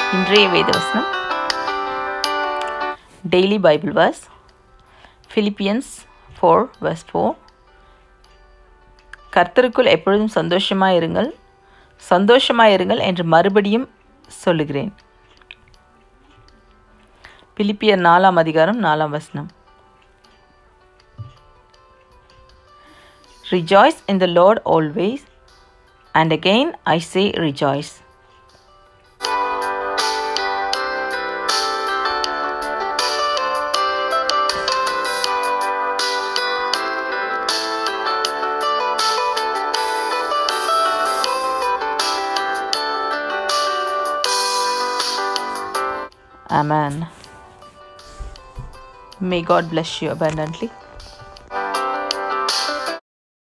இன்றைய வேதவசனம் daily Bible verse Philippians four verse four கர்த்தருக்குள் எப்பொழுதும் சந்தோஷமாக இருங்கள் சந்தோஷமாக இருங்கள் என்று மறுபடியும் சொல்லுகிறேன் பிலிப்பியர் நாலாம் அதிகாரம் நாலாம் வசனம் Rejoice in the Lord always, and again I say rejoice. Amen. May God bless you abundantly.